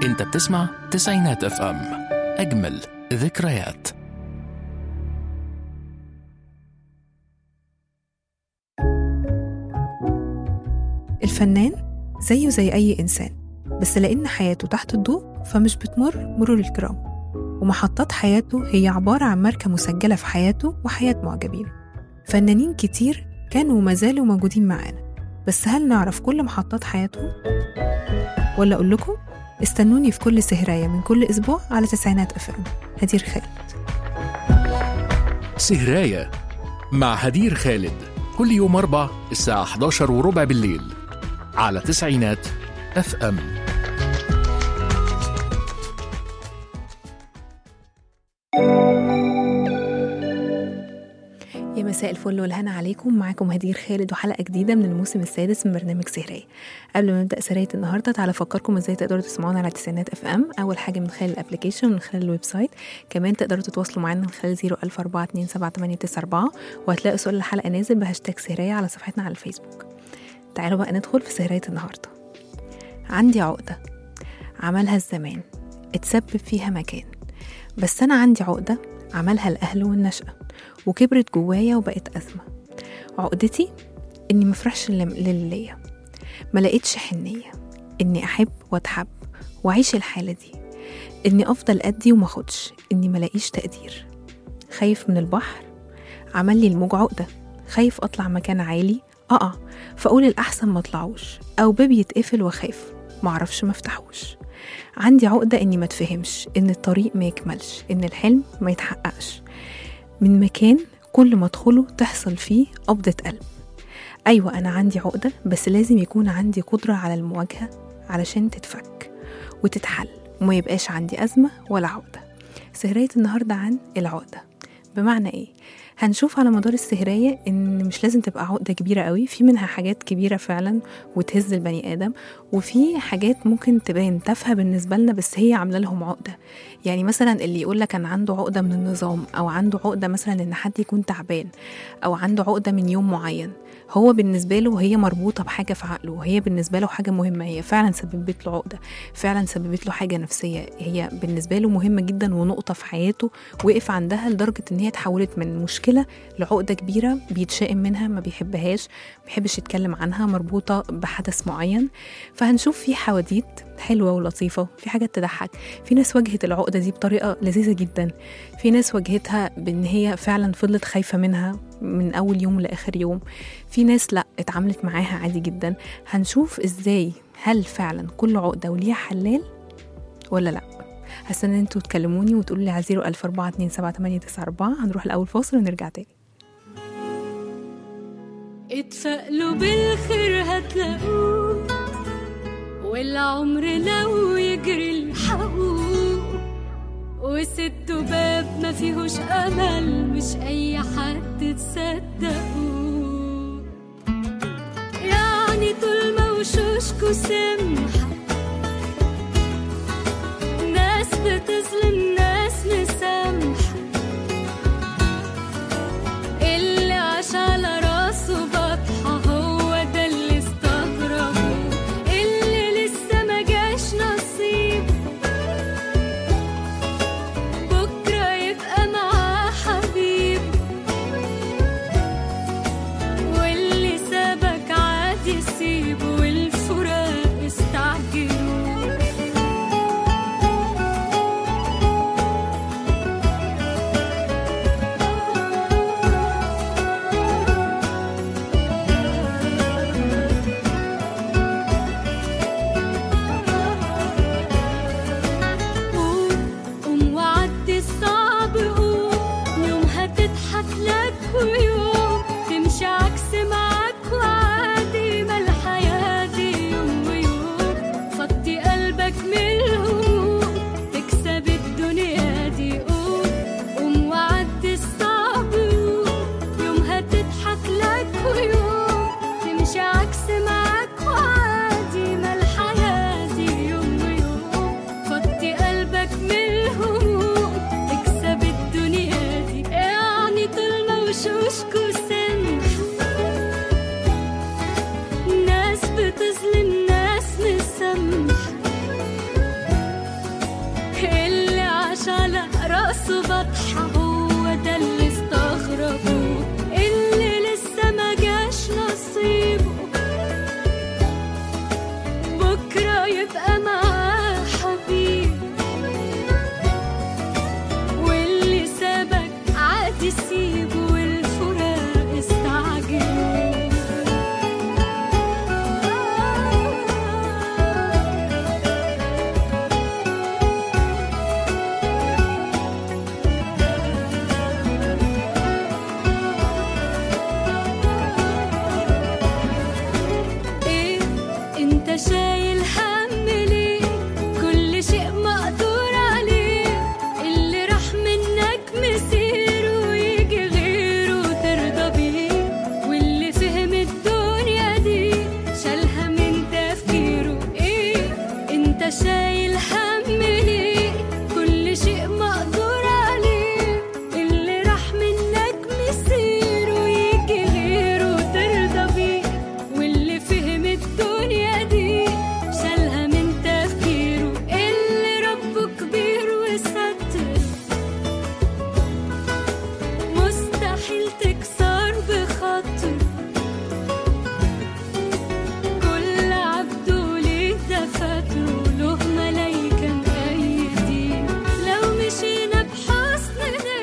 انت بتسمع تسعينات اف ام اجمل ذكريات الفنان زيه زي أي إنسان بس لأن حياته تحت الضوء فمش بتمر مرور الكرام ومحطات حياته هي عبارة عن ماركة مسجلة في حياته وحياة معجبينه فنانين كتير كانوا وما زالوا موجودين معانا بس هل نعرف كل محطات حياتهم؟ ولا أقول لكم استنوني في كل سهراية من كل أسبوع على تسعينات أفلام هدير خالد سهراية مع هدير خالد كل يوم أربع الساعة 11 وربع بالليل على تسعينات اف ام يا مساء الفل والهنا عليكم معاكم هدير خالد وحلقة جديدة من الموسم السادس من برنامج سهرية قبل ما نبدأ سهرية النهاردة تعالى أفكركم ازاي تقدروا تسمعونا على تسعينات اف ام أول حاجة من خلال الابلكيشن ومن خلال الويب سايت كمان تقدروا تتواصلوا معانا من خلال 014278994 وهتلاقوا سؤال الحلقة نازل بهاشتاج سهرية على صفحتنا على الفيسبوك تعالوا بقى ندخل في سهرية النهاردة عندي عقدة عملها الزمان اتسبب فيها مكان بس أنا عندي عقدة عملها الأهل والنشأة وكبرت جوايا وبقت أزمة عقدتي إني مفرحش لل- للي ليا ما لقيتش حنية إني أحب وأتحب وأعيش الحالة دي إني أفضل أدي وماخدش إني ملاقيش تقدير خايف من البحر عمل لي الموج عقدة خايف أطلع مكان عالي أقع فأقول الأحسن ما أطلعوش أو باب يتقفل وأخاف معرفش مفتحوش عندي عقدة إني ما تفهمش إن الطريق ما يكملش إن الحلم ما يتحققش من مكان كل ما ادخله تحصل فيه قبضة قلب أيوة أنا عندي عقدة بس لازم يكون عندي قدرة على المواجهة علشان تتفك وتتحل وما يبقاش عندي أزمة ولا عقدة سهرية النهاردة عن العقدة بمعنى إيه؟ هنشوف على مدار السهرية إن مش لازم تبقى عقدة كبيرة قوي في منها حاجات كبيرة فعلا وتهز البني آدم وفي حاجات ممكن تبان تافهة بالنسبة لنا بس هي عاملة لهم عقدة يعني مثلا اللي يقول لك أنا عنده عقدة من النظام أو عنده عقدة مثلا إن حد يكون تعبان أو عنده عقدة من يوم معين هو بالنسبة له هي مربوطة بحاجة في عقله وهي بالنسبة له حاجة مهمة هي فعلا سببت له عقدة فعلا سببت له حاجة نفسية هي بالنسبة له مهمة جدا ونقطة في حياته وقف عندها لدرجة إن هي اتحولت من مشكلة لعقدة كبيرة بيتشائم منها ما بيحبهاش ما بيحبش يتكلم عنها مربوطة بحدث معين فهنشوف في حواديت حلوة ولطيفة في حاجات تضحك في ناس واجهت العقدة دي بطريقة لذيذة جدا في ناس واجهتها بإن هي فعلا فضلت خايفة منها من أول يوم لآخر يوم في ناس لأ اتعاملت معاها عادي جدا هنشوف إزاي هل فعلا كل عقدة وليها حلال ولا لأ هستنى انتوا تكلموني وتقولوا لي على 014278994 هنروح الأول فاصل ونرجع تاني اتفائلوا بالخير هتلاقوه والعمر لو يجري الحقوه وسدوا باب ما فيهوش امل مش اي حد تصدقوه يعني طول ما وشوشكوا سمحة ناس بتظلم ناس مسامحة اللي عاش على راسه بطحة هو ده اللي استغربه اللي لسه ما جاش نصيب بكرة يبقى معاه حبيب واللي سابك عادي سيبه والفراق انت شايل هم ليه كل شيء مقدور عليه اللي راح منك مسيره ويجي غيره ترضى بيه واللي فهم الدنيا دي شالها من تفكيره ايه انت شايل هم ليه كل شيء مقدور عليه اللي راح منك مسيره ويجي غيره ترضى بيه واللي فهم الدنيا دي شالها من تفكيره اللي ربه كبير وستر مستحيل تكسر بخاطر كل عبده ليه دفاتره له ملايكة مأيدين لو مشينا بحسن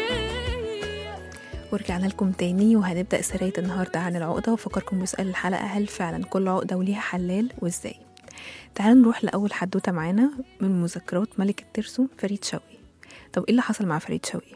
نية ورجعنا لكم تاني وهنبدأ سراية النهاردة عن العقدة وفكركم بسؤال الحلقة هل فعلا كل عقدة وليها حلال وازاي تعالوا نروح لأول حدوتة معانا من مذكرات ملك الترسو فريد شوقي طب ايه اللي حصل مع فريد شوقي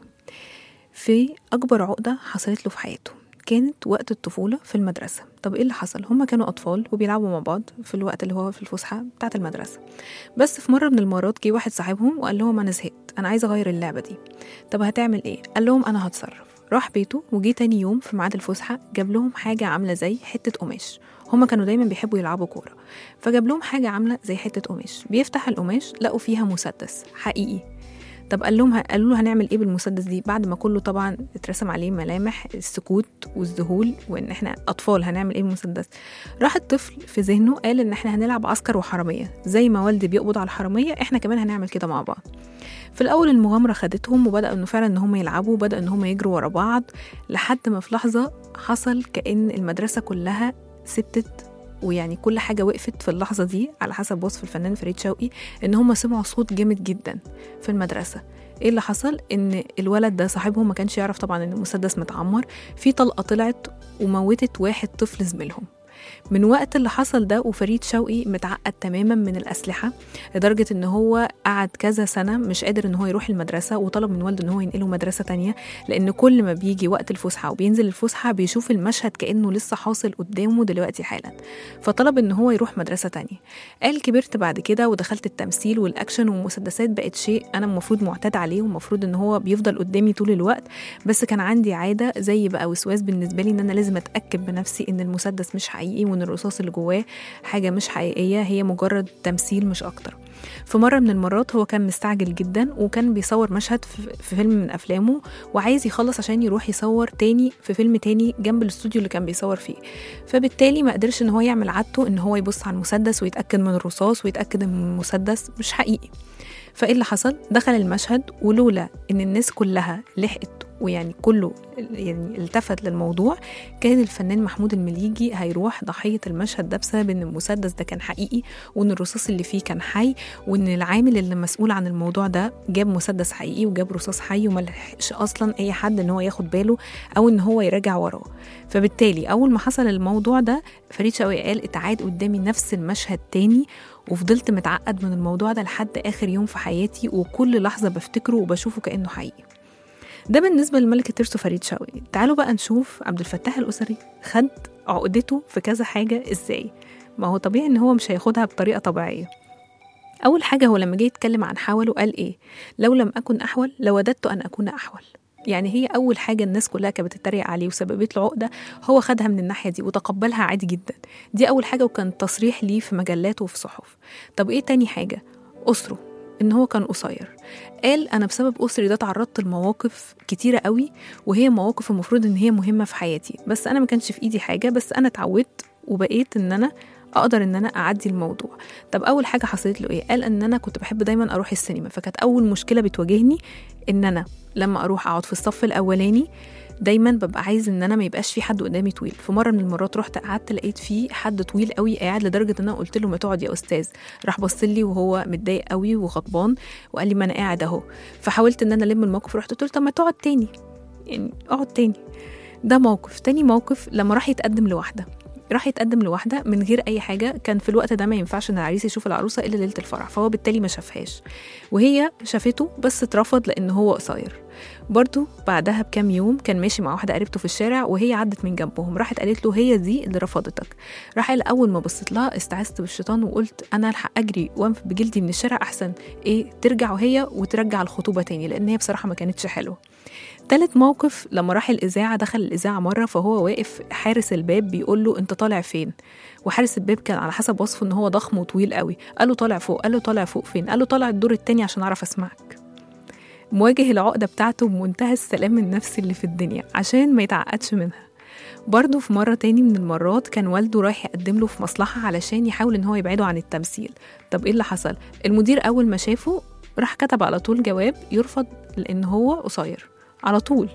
في أكبر عقدة حصلت له في حياته كانت وقت الطفولة في المدرسة طب ايه اللي حصل هما كانوا أطفال وبيلعبوا مع بعض في الوقت اللي هو في الفسحة بتاعة المدرسة بس في مرة من المرات جه واحد صاحبهم وقال لهم أنا زهقت أنا عايز أغير اللعبة دي طب هتعمل ايه قال لهم أنا هتصرف راح بيته وجي تاني يوم في ميعاد الفسحة جاب لهم حاجة عاملة زي حتة قماش هما كانوا دايما بيحبوا يلعبوا كورة فجاب لهم حاجة عاملة زي حتة قماش بيفتح القماش لقوا فيها مسدس حقيقي طب قال لهم قالوا له هنعمل ايه بالمسدس دي بعد ما كله طبعا اترسم عليه ملامح السكوت والذهول وان احنا اطفال هنعمل ايه بالمسدس راح الطفل في ذهنه قال ان احنا هنلعب عسكر وحراميه زي ما والدي بيقبض على الحراميه احنا كمان هنعمل كده مع بعض في الاول المغامره خدتهم وبداوا انه فعلا ان هم يلعبوا وبداوا ان هم يجروا ورا بعض لحد ما في لحظه حصل كان المدرسه كلها سبتت ويعني كل حاجه وقفت في اللحظه دي على حسب وصف الفنان فريد شوقي ان هم سمعوا صوت جامد جدا في المدرسه ايه اللي حصل ان الولد ده صاحبهم ما كانش يعرف طبعا ان المسدس متعمر في طلقه طلعت وموتت واحد طفل زميلهم من وقت اللي حصل ده وفريد شوقي متعقد تماما من الأسلحة لدرجة إن هو قعد كذا سنة مش قادر إن هو يروح المدرسة وطلب من والده إن هو ينقله مدرسة تانية لأن كل ما بيجي وقت الفسحة وبينزل الفسحة بيشوف المشهد كأنه لسه حاصل قدامه دلوقتي حالا فطلب إن هو يروح مدرسة تانية قال كبرت بعد كده ودخلت التمثيل والأكشن والمسدسات بقت شيء أنا المفروض معتاد عليه والمفروض إن هو بيفضل قدامي طول الوقت بس كان عندي عادة زي بقى وسواس بالنسبة لي إن أنا لازم أتأكد بنفسي إن المسدس مش حقيقي وإن الرصاص اللي جواه حاجة مش حقيقية هي مجرد تمثيل مش أكتر في مرة من المرات هو كان مستعجل جدا وكان بيصور مشهد في في فيلم من أفلامه وعايز يخلص عشان يروح يصور تاني في فيلم تاني جنب الاستوديو اللي كان بيصور فيه فبالتالي ما قدرش ان هو يعمل عادته ان هو يبص على المسدس ويتأكد من الرصاص ويتأكد ان المسدس مش حقيقي فايه اللي حصل دخل المشهد ولولا ان الناس كلها لحقت ويعني كله يعني التفت للموضوع كان الفنان محمود المليجي هيروح ضحية المشهد ده بسبب ان المسدس ده كان حقيقي وان الرصاص اللي فيه كان حي وان العامل اللي مسؤول عن الموضوع ده جاب مسدس حقيقي وجاب رصاص حي وما لحقش اصلا اي حد ان هو ياخد باله او ان هو يراجع وراه فبالتالي اول ما حصل الموضوع ده فريد شوقي قال اتعاد قدامي نفس المشهد تاني وفضلت متعقد من الموضوع ده لحد اخر يوم في حياتي وكل لحظه بفتكره وبشوفه كانه حقيقي ده بالنسبه لملك الترسو فريد شوقي تعالوا بقى نشوف عبد الفتاح الاسري خد عقدته في كذا حاجه ازاي ما هو طبيعي ان هو مش هياخدها بطريقه طبيعيه اول حاجه هو لما جه يتكلم عن حوله قال ايه لو لم اكن احول لوددت ان اكون احول يعني هي اول حاجه الناس كلها كانت بتتريق عليه وسببت له عقده هو خدها من الناحيه دي وتقبلها عادي جدا دي اول حاجه وكان تصريح ليه في مجلات وفي صحف طب ايه تاني حاجه اسره ان هو كان قصير قال انا بسبب اسري ده تعرضت لمواقف كتيره قوي وهي مواقف المفروض ان هي مهمه في حياتي بس انا ما كانش في ايدي حاجه بس انا اتعودت وبقيت ان انا اقدر ان انا اعدي الموضوع طب اول حاجه حصلت له ايه قال ان انا كنت بحب دايما اروح السينما فكانت اول مشكله بتواجهني ان انا لما اروح اقعد في الصف الاولاني دايما ببقى عايز ان انا ما يبقاش في حد قدامي طويل في مره من المرات رحت قعدت لقيت في حد طويل قوي قاعد لدرجه ان انا قلت له ما تقعد يا استاذ راح بص لي وهو متضايق قوي وغضبان وقال لي ما انا قاعد اهو فحاولت ان انا الم الموقف رحت قلت له طب ما تقعد تاني يعني اقعد تاني ده موقف تاني موقف لما راح يتقدم لواحده راح يتقدم لواحده من غير اي حاجه كان في الوقت ده ما ينفعش ان العريس يشوف العروسه الا ليله الفرح فهو بالتالي ما شافهاش وهي شافته بس اترفض لان هو قصير برضو بعدها بكام يوم كان ماشي مع واحده قريبته في الشارع وهي عدت من جنبهم راحت قالت له هي دي اللي رفضتك راح قال اول ما بصيت لها استعذت بالشيطان وقلت انا الحق اجري وانف بجلدي من الشارع احسن ايه ترجع وهي وترجع الخطوبه تاني لان هي بصراحه ما كانتش حلوه تالت موقف لما راح الإذاعة دخل الإذاعة مرة فهو واقف حارس الباب بيقول له أنت طالع فين؟ وحارس الباب كان على حسب وصفه إن هو ضخم وطويل قوي قال له طالع فوق قال له طالع فوق فين؟ قال له طالع الدور التاني عشان أعرف أسمعك مواجه العقدة بتاعته بمنتهى السلام النفسي اللي في الدنيا عشان ما يتعقدش منها برضه في مرة تاني من المرات كان والده رايح يقدم له في مصلحة علشان يحاول إن هو يبعده عن التمثيل طب إيه اللي حصل؟ المدير أول ما شافه راح كتب على طول جواب يرفض لأن هو قصير على طول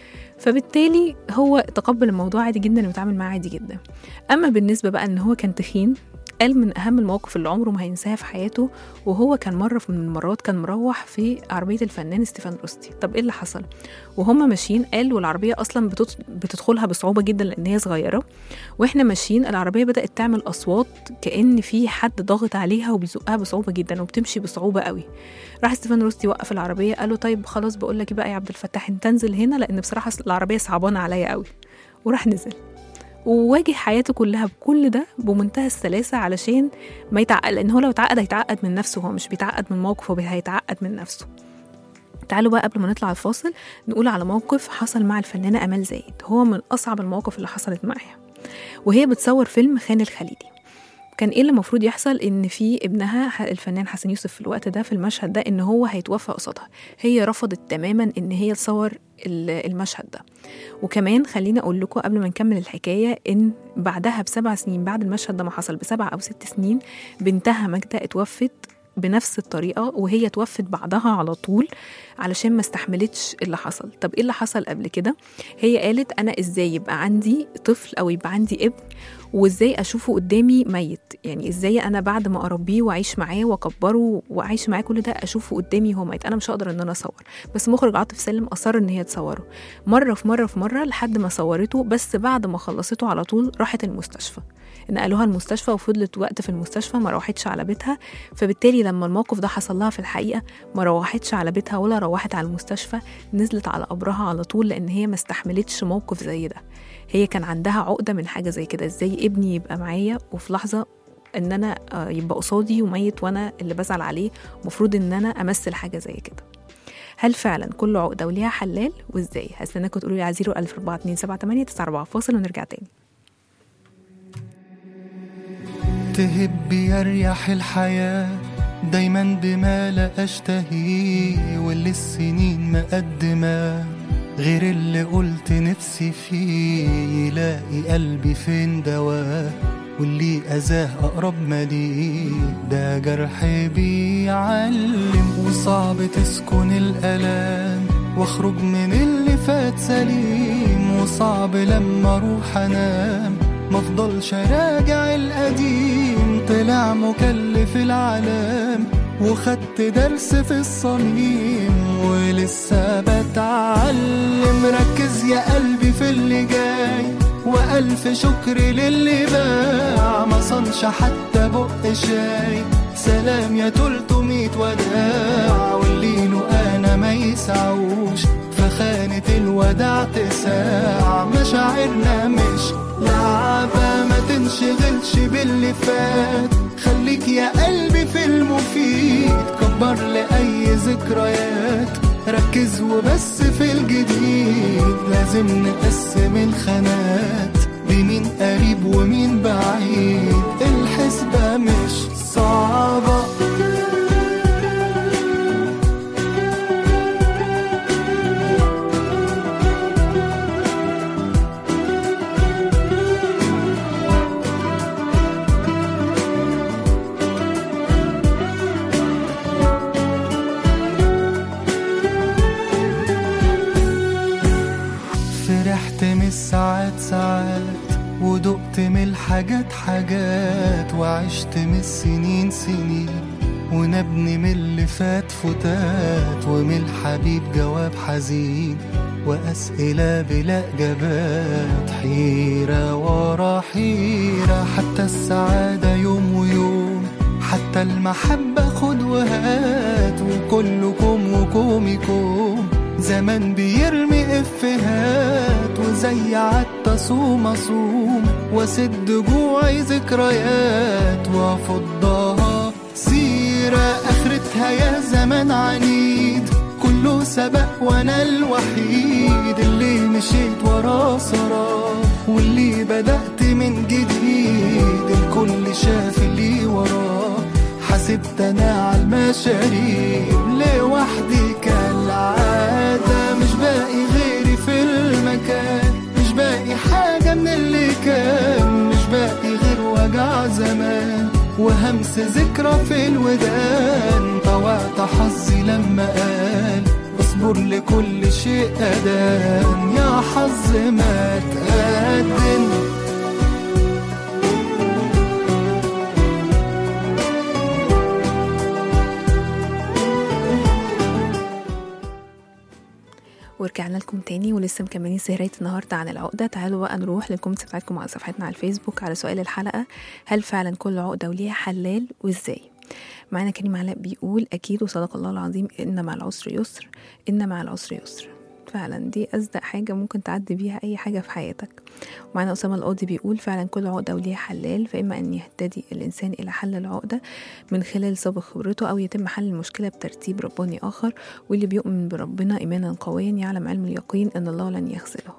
فبالتالي هو تقبل الموضوع عادي جدا ويتعامل معاه عادي جدا اما بالنسبه بقى ان هو كان تخين قال من اهم المواقف اللي عمره ما هينساها في حياته وهو كان مره من المرات كان مروح في عربيه الفنان ستيفان روستي طب ايه اللي حصل وهما ماشيين قال والعربيه اصلا بتت- بتدخلها بصعوبه جدا لان هي صغيره واحنا ماشيين العربيه بدات تعمل اصوات كان في حد ضاغط عليها وبيزقها بصعوبه جدا وبتمشي بصعوبه قوي راح ستيفان روستي وقف العربيه قال له طيب خلاص بقول لك إيه بقى يا عبد الفتاح انت انزل هنا لان بصراحه العربيه صعبانه عليا قوي وراح نزل وواجه حياته كلها بكل ده بمنتهى السلاسة علشان ما يتعقد لأن هو لو اتعقد هيتعقد من نفسه هو مش بيتعقد من موقف هو هيتعقد من نفسه تعالوا بقى قبل ما نطلع الفاصل نقول على موقف حصل مع الفنانة أمال زايد هو من أصعب المواقف اللي حصلت معاها وهي بتصور فيلم خان الخليلي كان ايه اللي المفروض يحصل ان في ابنها ح- الفنان حسن يوسف في الوقت ده في المشهد ده ان هو هيتوفى قصادها هي رفضت تماما ان هي تصور ال- المشهد ده وكمان خليني اقول لكم قبل ما نكمل الحكايه ان بعدها بسبع سنين بعد المشهد ده ما حصل بسبع او ست سنين بنتها ماجده اتوفت بنفس الطريقه وهي توفت بعدها على طول علشان ما استحملتش اللي حصل طب ايه اللي حصل قبل كده هي قالت انا ازاي يبقى عندي طفل او يبقى عندي ابن وازاي اشوفه قدامي ميت يعني ازاي انا بعد ما اربيه واعيش معاه واكبره واعيش معاه كل ده اشوفه قدامي هو ميت انا مش هقدر ان انا اصور بس مخرج عاطف سالم اصر ان هي تصوره مره في مره في مره لحد ما صورته بس بعد ما خلصته على طول راحت المستشفى نقلوها المستشفى وفضلت وقت في المستشفى ما روحتش على بيتها فبالتالي لما الموقف ده حصل لها في الحقيقه ما روحتش على بيتها ولا روحت على المستشفى نزلت على قبرها على طول لان هي ما استحملتش موقف زي ده هي كان عندها عقده من حاجه زي كده ازاي ابني يبقى معايا وفي لحظه ان انا آه، يبقى قصادي وميت وانا اللي بزعل عليه المفروض ان انا امثل حاجه زي كده هل فعلا كل عقده وليها حلال وازاي هستناكم تقولوا لي على 01427 فاصل ونرجع تاني تهب يريح الحياة دايما بما لا أشتهيه واللي السنين مقدمة غير اللي قلت نفسي فيه يلاقي قلبي فين دواه واللي أذاه أقرب ما ليه ده جرح بيعلم وصعب تسكن الألام واخرج من اللي فات سليم وصعب لما اروح انام مفضلش راجع القديم طلع مكلف العالم وخدت درس في الصميم ولسه بتعلم ركز يا قلبي في اللي جاي وألف شكر للي باع ما صنش حتى بق شاي سلام يا تلتمية وداع واللي له أنا ما يسعوش فخانة الوداع تساع مشاعرنا مش لعبة ما تنشغلش باللي فات خليك يا قلبي في المفيد كبر لأي ذكريات ركز وبس في الجديد لازم نقسم الخانات بمين قريب ومين بعيد الحسبة مش صعبة فرحت من الساعات ساعات ودقت من الحاجات حاجات وعشت من السنين سنين ونبني من اللي فات فتات ومن الحبيب جواب حزين وأسئلة بلا إجابات حيرة ورا حيرة حتى السعادة يوم ويوم حتى المحبة خد وهات وكلكم وكومكم زمان بيرمي افهات وزي عدت اصوم اصوم واسد جوعي ذكريات وافضها سيرة اخرتها يا زمان عنيد كله سبق وانا الوحيد اللي مشيت وراه سراه واللي بدأت من جديد الكل شاف اللي وراه حسبت انا على المشاريب لوحدي كالعادة مش باقي غيري في المكان مش باقي حاجة من اللي كان مش باقي غير وجع زمان وهمس ذكرى في الودان طوعت حظي لما قال اصبر لكل شيء أدان يا حظ ما تقدم ورجعنا لكم تاني ولسه مكملين سهرية النهاردة عن العقدة تعالوا بقى نروح للكومنتس بتاعتكم على صفحتنا على الفيسبوك على سؤال الحلقة هل فعلا كل عقدة وليها حلال وازاي معانا كريم علاء بيقول أكيد وصدق الله العظيم إن مع العسر يسر إن مع العسر يسر فعلا دي أصدق حاجة ممكن تعدي بيها أي حاجة في حياتك ومعانا أسامة القاضي بيقول فعلا كل عقدة وليها حلال فإما أن يهتدي الإنسان إلى حل العقدة من خلال سابق خبرته أو يتم حل المشكلة بترتيب رباني آخر واللي بيؤمن بربنا إيمانا قويا يعلم علم اليقين أن الله لن يخذله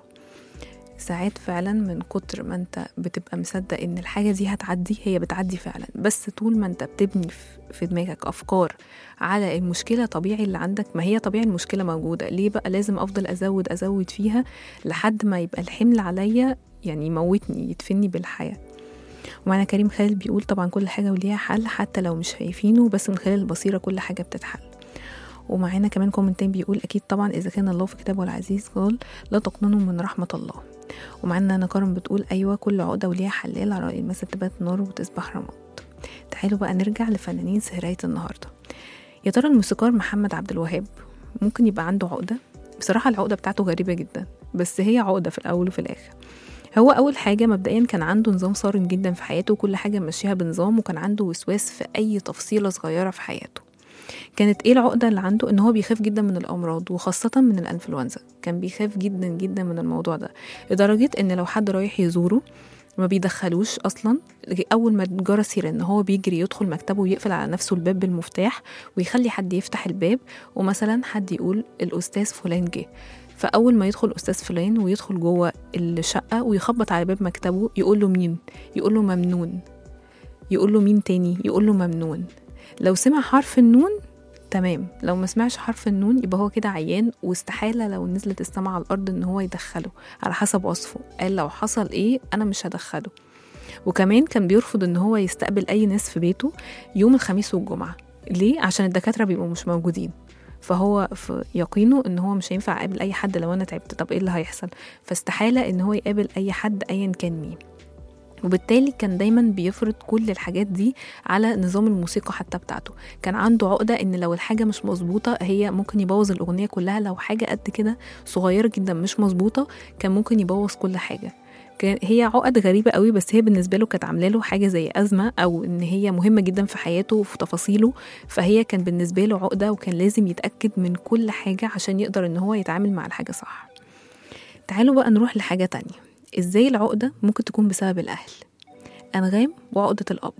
ساعات فعلا من كتر ما انت بتبقى مصدق ان الحاجة دي هتعدي هي بتعدي فعلا بس طول ما انت بتبني في- في دماغك افكار على المشكلة طبيعي اللي عندك ما هي طبيعي المشكلة موجودة ليه بقى لازم افضل ازود ازود فيها لحد ما يبقى الحمل عليا يعني يموتني يدفني بالحياة ومعنا كريم خالد بيقول طبعا كل حاجة وليها حل حتى لو مش شايفينه بس من خلال البصيرة كل حاجة بتتحل ومعانا كمان كومنتين بيقول أكيد طبعا إذا كان الله في كتابه العزيز قال لا تقنطوا من رحمة الله ومعانا نكرم بتقول أيوة كل عقدة وليها حلال على رأي المثل تبات نار وتصبح رماد تعالوا بقى نرجع لفنانين سهرية النهاردة يا ترى الموسيقار محمد عبد الوهاب ممكن يبقى عنده عقدة بصراحة العقدة بتاعته غريبة جدا بس هي عقدة في الأول وفي الآخر هو أول حاجة مبدئيا كان عنده نظام صارم جدا في حياته وكل حاجة ماشيها بنظام وكان عنده وسواس في أي تفصيلة صغيرة في حياته كانت ايه العقدة اللي عنده ان هو بيخاف جدا من الامراض وخاصة من الانفلونزا كان بيخاف جدا جدا من الموضوع ده لدرجة ان لو حد رايح يزوره ما بيدخلوش اصلا اول ما الجرس يرن هو بيجري يدخل مكتبه ويقفل على نفسه الباب بالمفتاح ويخلي حد يفتح الباب ومثلا حد يقول الاستاذ فلان جه فاول ما يدخل استاذ فلان ويدخل جوه الشقه ويخبط على باب مكتبه يقول له مين يقول له ممنون يقول له مين تاني يقول له ممنون لو سمع حرف النون تمام لو ما سمعش حرف النون يبقى هو كده عيان واستحالة لو نزلت السما على الأرض إن هو يدخله على حسب وصفه قال لو حصل إيه أنا مش هدخله وكمان كان بيرفض إن هو يستقبل أي ناس في بيته يوم الخميس والجمعة ليه؟ عشان الدكاترة بيبقوا مش موجودين فهو في يقينه ان هو مش هينفع اقابل اي حد لو انا تعبت طب ايه اللي هيحصل فاستحاله ان هو يقابل اي حد ايا كان مين وبالتالي كان دايما بيفرض كل الحاجات دي على نظام الموسيقى حتى بتاعته كان عنده عقدة ان لو الحاجة مش مظبوطة هي ممكن يبوظ الأغنية كلها لو حاجة قد كده صغيرة جدا مش مظبوطة كان ممكن يبوظ كل حاجة كان هي عقد غريبة قوي بس هي بالنسبة له كانت عاملة له حاجة زي أزمة أو إن هي مهمة جدا في حياته وفي تفاصيله فهي كان بالنسبة له عقدة وكان لازم يتأكد من كل حاجة عشان يقدر إن هو يتعامل مع الحاجة صح تعالوا بقى نروح لحاجة تانية إزاي العقدة ممكن تكون بسبب الأهل أنغام وعقدة الأب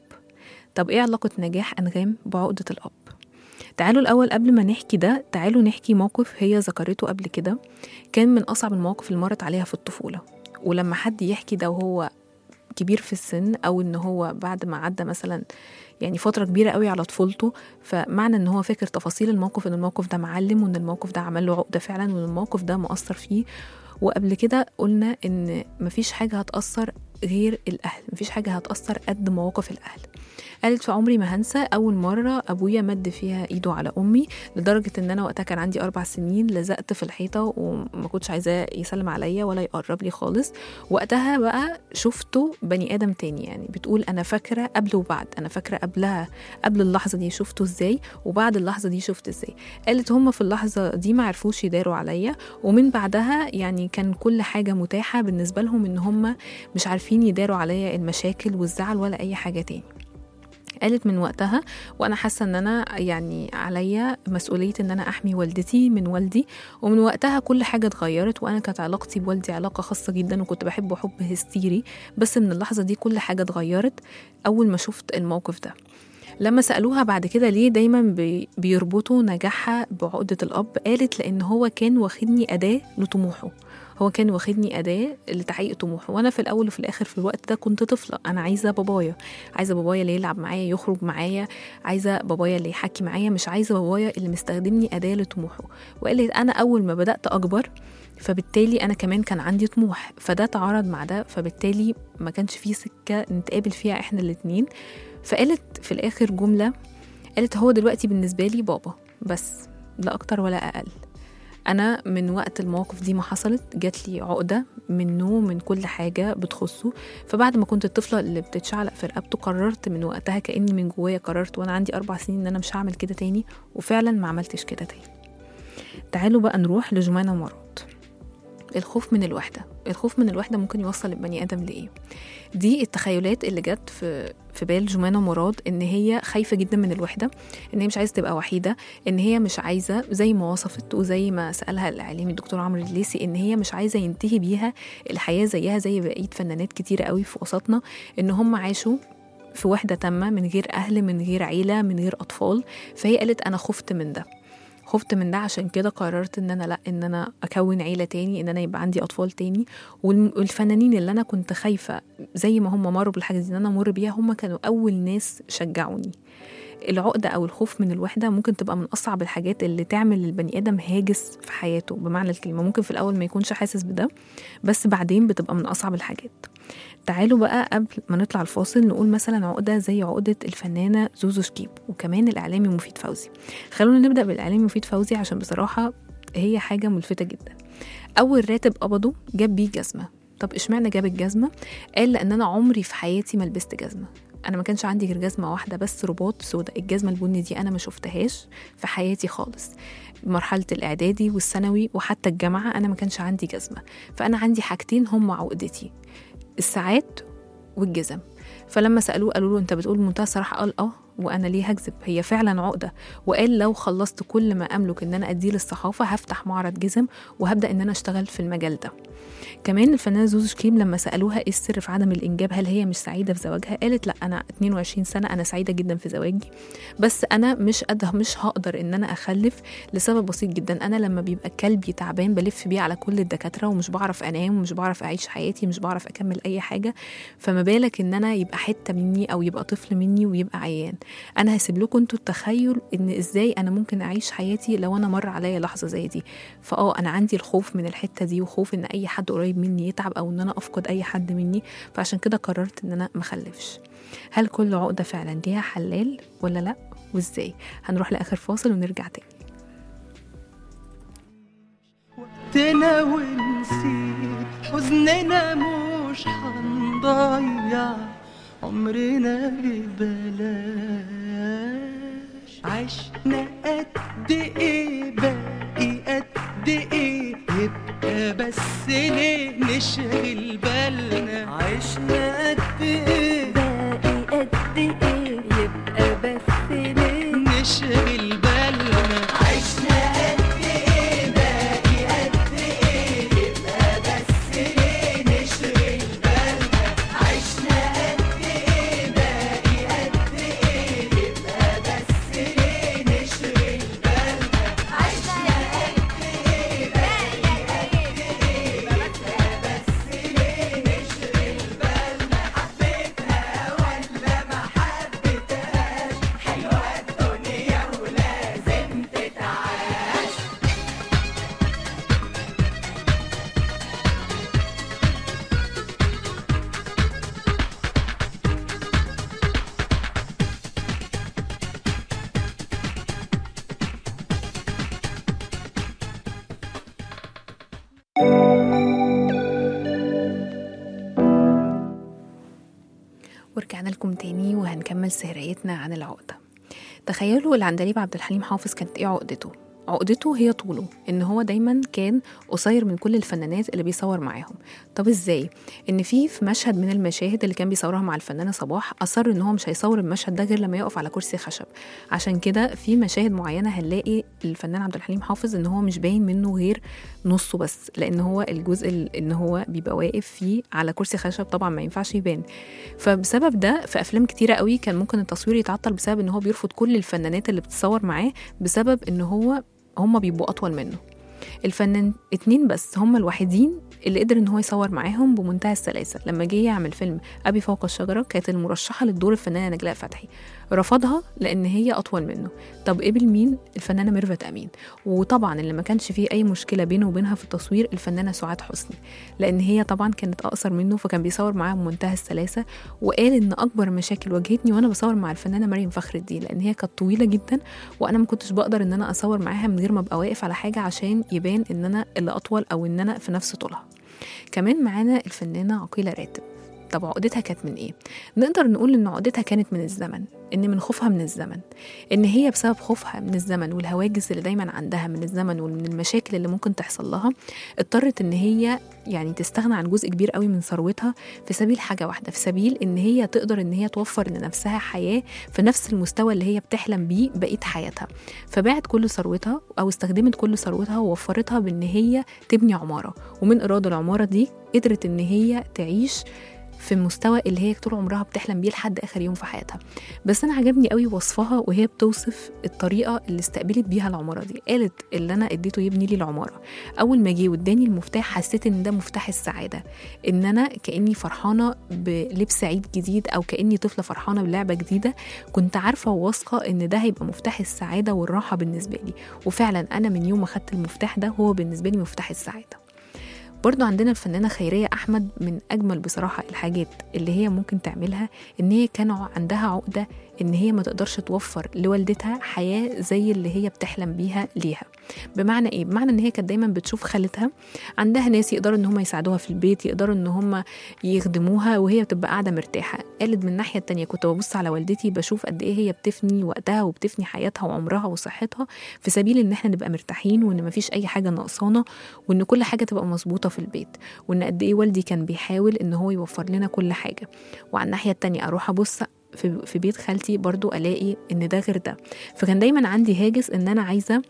طب إيه علاقة نجاح أنغام بعقدة الأب تعالوا الأول قبل ما نحكي ده تعالوا نحكي موقف هي ذكرته قبل كده كان من أصعب المواقف اللي مرت عليها في الطفولة ولما حد يحكي ده وهو كبير في السن أو إن هو بعد ما عدى مثلا يعني فترة كبيرة قوي على طفولته فمعنى إن هو فاكر تفاصيل الموقف إن الموقف ده معلم وإن الموقف ده عمل له عقدة فعلا وإن الموقف ده مؤثر فيه وقبل كده قلنا إن مفيش حاجة هتأثر غير الاهل مفيش حاجه هتاثر قد مواقف الاهل قالت في عمري ما هنسى اول مره ابويا مد فيها ايده على امي لدرجه ان انا وقتها كان عندي اربع سنين لزقت في الحيطه وما كنتش عايزاه يسلم عليا ولا يقرب لي خالص وقتها بقى شفته بني ادم تاني يعني بتقول انا فاكره قبل وبعد انا فاكره قبلها قبل اللحظه دي شفته ازاي وبعد اللحظه دي شفت ازاي قالت هم في اللحظه دي ما عرفوش يداروا عليا ومن بعدها يعني كان كل حاجه متاحه بالنسبه لهم ان هم مش عارفين يداروا عليا المشاكل والزعل ولا اي حاجه تاني قالت من وقتها وانا حاسه ان انا يعني عليا مسؤوليه ان انا احمي والدتي من والدي ومن وقتها كل حاجه اتغيرت وانا كانت علاقتي بوالدي علاقه خاصه جدا وكنت بحبه حب هستيري بس من اللحظه دي كل حاجه اتغيرت اول ما شفت الموقف ده لما سألوها بعد كده ليه دايما بي- بيربطوا نجاحها بعقدة الأب قالت لأن هو كان واخدني أداة لطموحه هو كان واخدني أداة لتحقيق طموحه وأنا في الأول وفي الآخر في الوقت ده كنت طفلة أنا عايزة بابايا عايزة بابايا اللي يلعب معايا يخرج معايا عايزة بابايا اللي يحكي معايا مش عايزة بابايا اللي مستخدمني أداة لطموحه وقالت أنا أول ما بدأت أكبر فبالتالي أنا كمان كان عندي طموح فده تعارض مع ده فبالتالي ما كانش فيه سكة نتقابل فيها إحنا الاتنين فقالت في الآخر جملة قالت هو دلوقتي بالنسبة لي بابا بس لا أكتر ولا أقل أنا من وقت المواقف دي ما حصلت جات لي عقدة منه من كل حاجة بتخصه فبعد ما كنت الطفلة اللي بتتشعلق في رقبته قررت من وقتها كأني من جوايا قررت وأنا عندي أربع سنين إن أنا مش هعمل كده تاني وفعلا ما عملتش كده تاني تعالوا بقى نروح لجمانة مراد الخوف من الوحدة الخوف من الوحدة ممكن يوصل البني آدم لإيه دي التخيلات اللي جت في في بال جمانة مراد ان هي خايفه جدا من الوحده ان هي مش عايزه تبقى وحيده ان هي مش عايزه زي ما وصفت وزي ما سالها الاعلامي الدكتور عمرو الليسي ان هي مش عايزه ينتهي بيها الحياه زيها زي بقيه فنانات كتيره قوي في وسطنا ان هم عاشوا في وحده تامه من غير اهل من غير عيله من غير اطفال فهي قالت انا خفت من ده خفت من ده عشان كده قررت ان انا لا ان انا اكون عيله تاني ان انا يبقى عندي اطفال تاني والم- والفنانين اللي انا كنت خايفه زي ما هم مروا بالحاجه دي ان انا امر بيها هم كانوا اول ناس شجعوني العقدة أو الخوف من الوحدة ممكن تبقى من أصعب الحاجات اللي تعمل للبني آدم هاجس في حياته بمعنى الكلمة ممكن في الأول ما يكونش حاسس بده بس بعدين بتبقى من أصعب الحاجات تعالوا بقى قبل ما نطلع الفاصل نقول مثلا عقدة زي عقدة الفنانة زوزو شكيب وكمان الإعلامي مفيد فوزي خلونا نبدأ بالإعلامي مفيد فوزي عشان بصراحة هي حاجة ملفتة جدا أول راتب قبضه جاب بيه جزمة طب اشمعنى جاب الجزمة؟ قال لأن أنا عمري في حياتي ما لبست جزمة أنا ما كانش عندي غير جزمة واحدة بس رباط سودا الجزمة البني دي أنا ما شفتهاش في حياتي خالص مرحلة الإعدادي والثانوي وحتى الجامعة أنا ما كانش عندي جزمة فأنا عندي حاجتين هم عقدتي الساعات والجزم فلما سالوه قالوا له انت بتقول بمنتهى الصراحه قال اه وانا ليه هكذب هي فعلا عقده وقال لو خلصت كل ما املك ان انا اديه للصحافه هفتح معرض جزم وهبدا ان انا اشتغل في المجال ده كمان الفنانه زوزو شكيم لما سالوها ايه السر في عدم الانجاب هل هي مش سعيده في زواجها قالت لا انا 22 سنه انا سعيده جدا في زواجي بس انا مش قادره مش هقدر ان انا اخلف لسبب بسيط جدا انا لما بيبقى كلبي تعبان بلف بيه على كل الدكاتره ومش بعرف انام ومش بعرف اعيش حياتي مش بعرف اكمل اي حاجه فما بالك ان انا يبقى حته مني او يبقى طفل مني ويبقى عيان انا هسيب لكم انتوا التخيل ان ازاي انا ممكن اعيش حياتي لو انا مر عليا لحظه زي دي فاه انا عندي الخوف من الحته دي وخوف ان اي حد قريب مني يتعب او ان انا افقد اي حد مني فعشان كده قررت ان انا مخلفش هل كل عقده فعلا ليها حلال ولا لا وازاي هنروح لاخر فاصل ونرجع تاني وقتنا ونسيب حزننا مش هنضيع عمرنا ببلاش عشنا قد ايه باقي قد ايه يبقى بس ليه نشغل بالنا عشنا قد ايه باقي قد ايه يبقى بس ليه نشغل بالنا عشنا قد ايه باقي قد ايه يبقى بس ليه نشغل بالنا عشنا قد ايه باقي قد ايه يبقى بس ليه نشغل بالنا عشنا قد ايه باقي قد ايه يبقى بس ليه نشغل بالنا حبيتها ولا ما حبيتهاش حلوة الدنيا ولا لكم تاني وهنكمل سهريتنا عن العقدة تخيلوا العندليب عبد الحليم حافظ كانت ايه عقدته عقدته هي طوله ان هو دايما كان قصير من كل الفنانات اللي بيصور معاهم طب ازاي ان في في مشهد من المشاهد اللي كان بيصورها مع الفنانه صباح اصر ان هو مش هيصور المشهد ده غير لما يقف على كرسي خشب عشان كده في مشاهد معينه هنلاقي الفنان عبد الحليم حافظ ان هو مش باين منه غير نصه بس لان هو الجزء ال- ان هو بيبقى واقف فيه على كرسي خشب طبعا ما ينفعش يبان فبسبب ده في افلام كتيره قوي كان ممكن التصوير يتعطل بسبب ان هو بيرفض كل الفنانات اللي بتصور معاه بسبب ان هو هم بيبقوا اطول منه الفنان اتنين بس هم الوحيدين اللي قدر ان هو يصور معاهم بمنتهى السلاسه لما جه يعمل فيلم ابي فوق الشجره كانت المرشحه للدور الفنانه نجلاء فتحي رفضها لان هي اطول منه طب قبل مين الفنانه ميرفت امين وطبعا اللي ما كانش فيه اي مشكله بينه وبينها في التصوير الفنانه سعاد حسني لان هي طبعا كانت اقصر منه فكان بيصور معاها بمنتهى السلاسه وقال ان اكبر مشاكل واجهتني وانا بصور مع الفنانه مريم فخر الدين لان هي كانت طويله جدا وانا ما كنتش بقدر ان انا اصور معاها من غير ما ابقى واقف على حاجه عشان يبان ان انا اللي اطول او ان انا في نفس طولها كمان معانا الفنانه عقيله راتب طب عقدتها كانت من ايه نقدر نقول ان عقدتها كانت من الزمن ان من خوفها من الزمن ان هي بسبب خوفها من الزمن والهواجس اللي دايما عندها من الزمن ومن المشاكل اللي ممكن تحصل لها اضطرت ان هي يعني تستغنى عن جزء كبير قوي من ثروتها في سبيل حاجه واحده في سبيل ان هي تقدر ان هي توفر لنفسها حياه في نفس المستوى اللي هي بتحلم بيه بقيه حياتها فباعت كل ثروتها او استخدمت كل ثروتها ووفرتها بان هي تبني عماره ومن ايراد العماره دي قدرت ان هي تعيش في المستوى اللي هي طول عمرها بتحلم بيه لحد اخر يوم في حياتها بس انا عجبني قوي وصفها وهي بتوصف الطريقه اللي استقبلت بيها العماره دي قالت اللي انا اديته يبني لي العماره اول ما جه واداني المفتاح حسيت ان ده مفتاح السعاده ان انا كاني فرحانه بلبس عيد جديد او كاني طفله فرحانه بلعبه جديده كنت عارفه وواثقه ان ده هيبقى مفتاح السعاده والراحه بالنسبه لي وفعلا انا من يوم ما خدت المفتاح ده هو بالنسبه لي مفتاح السعاده برضو عندنا الفنانة خيرية أحمد من أجمل بصراحة الحاجات اللي هي ممكن تعملها إن هي كان عندها عقدة إن هي ما تقدرش توفر لوالدتها حياة زي اللي هي بتحلم بيها ليها بمعنى إيه؟ بمعنى إن هي كانت دايما بتشوف خالتها عندها ناس يقدروا إن هم يساعدوها في البيت يقدروا إن هم يخدموها وهي بتبقى قاعدة مرتاحة قالت من الناحية التانية كنت ببص على والدتي بشوف قد إيه هي بتفني وقتها وبتفني حياتها وعمرها وصحتها في سبيل إن إحنا نبقى مرتاحين وإن مفيش أي حاجة ناقصانا وإن كل حاجة تبقى مظبوطة في البيت وإن قد إيه والدي كان بيحاول إن هو يوفر لنا كل حاجة وعلى الناحية التانية أروح أبص في, في بيت خالتي برضو ألاقي إن ده غير ده فكان دايما عندي هاجس إن أنا عايزة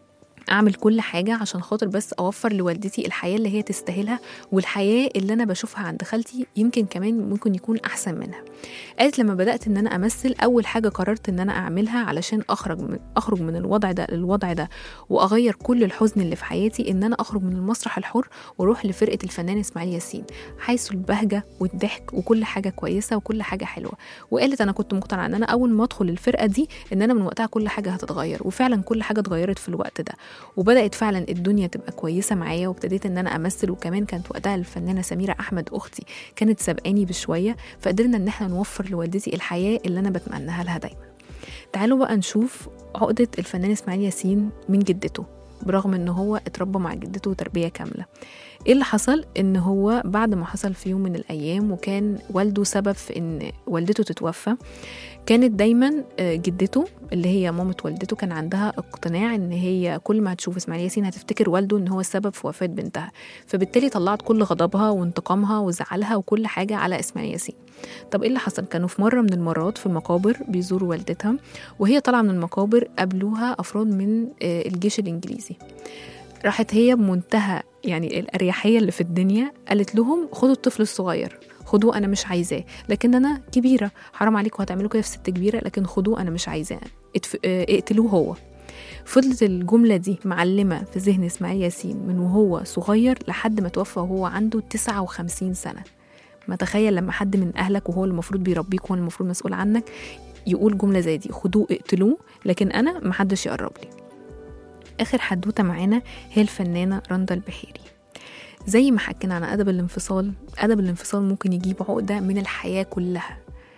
اعمل كل حاجه عشان خاطر بس اوفر لوالدتي الحياه اللي هي تستاهلها والحياه اللي انا بشوفها عند خالتي يمكن كمان ممكن يكون احسن منها قالت لما بدات ان انا امثل اول حاجه قررت ان انا اعملها علشان اخرج من اخرج من الوضع ده للوضع ده واغير كل الحزن اللي في حياتي ان انا اخرج من المسرح الحر واروح لفرقه الفنان اسماعيل ياسين حيث البهجه والضحك وكل حاجه كويسه وكل حاجه حلوه وقالت انا كنت مقتنعه ان انا اول ما ادخل الفرقه دي ان انا من وقتها كل حاجه هتتغير وفعلا كل حاجه اتغيرت في الوقت ده وبدات فعلا الدنيا تبقى كويسه معايا وابتديت ان انا امثل وكمان كانت وقتها الفنانه سميره احمد اختي كانت سابقاني بشويه فقدرنا ان احنا نوفر لوالدتي الحياه اللي انا بتمناها لها دايما تعالوا بقى نشوف عقده الفنان اسماعيل ياسين من جدته برغم ان هو اتربى مع جدته تربيه كامله ايه اللي حصل ان هو بعد ما حصل في يوم من الايام وكان والده سبب في ان والدته تتوفى كانت دايما جدته اللي هي مامة والدته كان عندها اقتناع ان هي كل ما هتشوف اسماعيل ياسين هتفتكر والده ان هو السبب في وفاة بنتها فبالتالي طلعت كل غضبها وانتقامها وزعلها وكل حاجة على اسماعيل ياسين طب ايه اللي حصل كانوا في مرة من المرات في المقابر بيزوروا والدتها وهي طالعة من المقابر قابلوها افراد من الجيش الانجليزي راحت هي بمنتهى يعني الأريحية اللي في الدنيا قالت لهم خدوا الطفل الصغير خدوه انا مش عايزاه لكن انا كبيره حرام عليكم هتعملوا كده في ست كبيره لكن خدوه انا مش عايزاه اتف... اقتلوه هو فضلت الجملة دي معلمة في ذهن إسماعيل ياسين من وهو صغير لحد ما توفى وهو عنده 59 سنة ما تخيل لما حد من أهلك وهو المفروض بيربيك وهو المفروض مسؤول عنك يقول جملة زي دي خدوه اقتلوه لكن أنا محدش يقرب لي آخر حدوتة معانا هي الفنانة رندا البحيري زي ما حكينا عن أدب الانفصال أدب الانفصال ممكن يجيب عقدة من الحياة كلها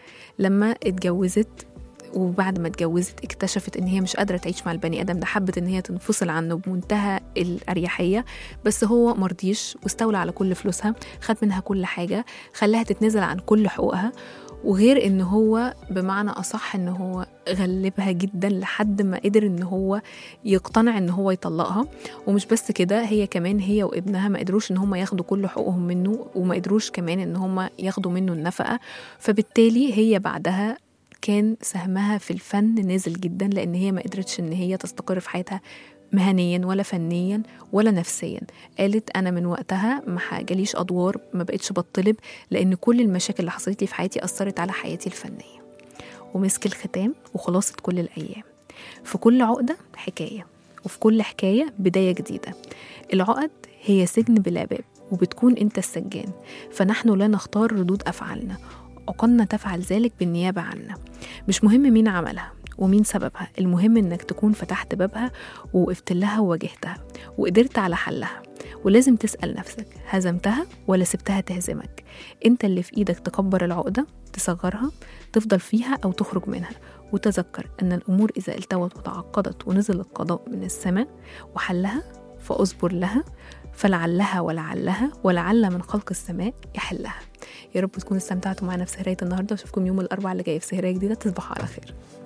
لما اتجوزت وبعد ما اتجوزت اكتشفت ان هي مش قادره تعيش مع البني ادم ده حبت ان هي تنفصل عنه بمنتهى الاريحيه بس هو مرضيش واستولى على كل فلوسها خد منها كل حاجه خلاها تتنازل عن كل حقوقها وغير ان هو بمعنى اصح ان هو غلبها جدا لحد ما قدر ان هو يقتنع ان هو يطلقها ومش بس كده هي كمان هي وابنها ما قدروش ان هم ياخدوا كل حقوقهم منه وما قدروش كمان ان هم ياخدوا منه النفقه فبالتالي هي بعدها كان سهمها في الفن نازل جدا لان هي ما قدرتش ان هي تستقر في حياتها مهنيا ولا فنيا ولا نفسيا قالت انا من وقتها ما جاليش ادوار ما بقتش بطلب لان كل المشاكل اللي حصلت لي في حياتي اثرت على حياتي الفنيه ومسك الختام وخلاصه كل الايام في كل عقده حكايه وفي كل حكايه بدايه جديده العقد هي سجن بلا باب وبتكون انت السجان فنحن لا نختار ردود افعالنا عقولنا تفعل ذلك بالنيابه عنا مش مهم مين عملها ومين سببها المهم انك تكون فتحت بابها ووقفت لها وواجهتها وقدرت على حلها ولازم تسأل نفسك هزمتها ولا سبتها تهزمك انت اللي في ايدك تكبر العقدة تصغرها تفضل فيها او تخرج منها وتذكر ان الامور اذا التوت وتعقدت ونزل القضاء من السماء وحلها فاصبر لها فلعلها ولعلها ولعل من خلق السماء يحلها يا رب تكونوا استمتعتوا معنا في سهرية النهارده واشوفكم يوم الاربعاء اللي جاي في سهرية جديدة تصبحوا على خير